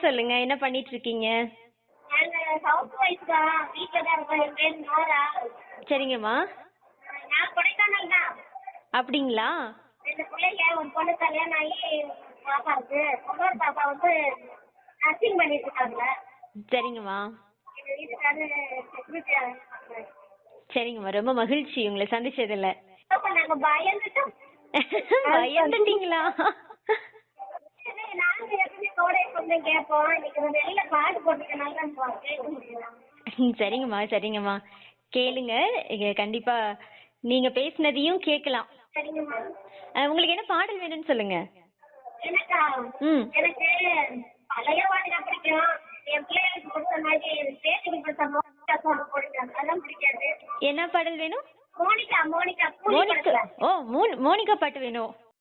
சொல்லுங்க என்ன பண்ணிட்டு இருக்கீங்க நாங்க ஹவுஸ் ஒய்ஃப் தான் வீட்ல தான் இருக்கோம் என் பேர் நோரா சரிங்கம்மா நான் கொடைக்கானல் தான் அப்படிங்களா ரெண்டு பிள்ளைங்க ஒரு பொண்ணு கல்யாணம் ஆகி பாப்பா இருக்கு இன்னொரு பாப்பா வந்து நர்சிங் பண்ணிட்டு இருக்காங்க சரிங்கம்மா எங்க வீட்டுக்காரு செக்யூரிட்டி பண்றாரு சரிங்கம்மா ரொம்ப மகிழ்ச்சி உங்களை சந்திச்சதுல அப்ப நாங்க பயந்துட்டோம் பயந்துட்டீங்களா சரி, நாங்க எப்பவுமே கோடை பொண்ணு கேட்போம் இன்னைக்கு இந்த வெளியில பாட்டு போட்டுக்கனால தான் கேட்க முடியல சரிங்கம்மா சரிங்கம்மா கேளுங்க இங்க கண்டிப்பா நீங்க பேசினதையும் கேட்கலாம் சரிங்கம்மா அஹ், உங்களுக்கு என்ன பாடல் வேணும்னு சொல்லுங்க எனக்கா ம் எனக்கு பழைய பாட்டு தான் பிடிக்கும் என் பிள்ளைகளுக்கு பிடிச்ச மாதிரி பேத்திக்கு பிடிச்ச மோனிகா சாங் பிடிக்கும் அதெல்லாம் பிடிக்காது என்ன பாடல் வேணும் மோனிகா மோனிகா கூலி மோனிகா படத்துல ஓ மோன்- மோனிகா பாட்டு வேணும்